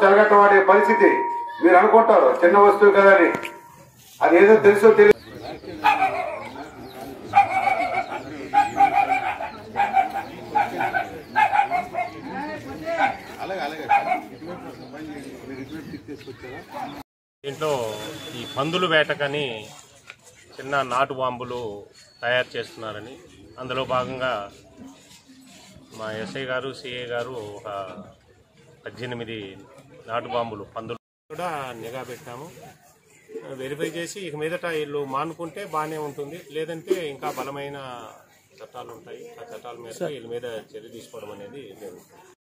చెలగట్ట వాడే పరిస్థితి మీరు అనుకుంటారు చిన్న వస్తువు కదా అని అదేదో తెలుసో తెలియదు దీంట్లో ఈ పందులు వేటకని చిన్న నాటు బాంబులు తయారు చేస్తున్నారని అందులో భాగంగా మా ఎస్ఐ గారు సిఐ గారు ఒక పద్దెనిమిది నాటు బాంబులు పందులు కూడా నిఘా పెట్టాము వెరిఫై చేసి ఇక మీదట వీళ్ళు మానుకుంటే బాగానే ఉంటుంది లేదంటే ఇంకా బలమైన చట్టాలు ఉంటాయి ఆ చట్టాల మీద వీళ్ళ మీద చర్య తీసుకోవడం అనేది జరుగుతుంది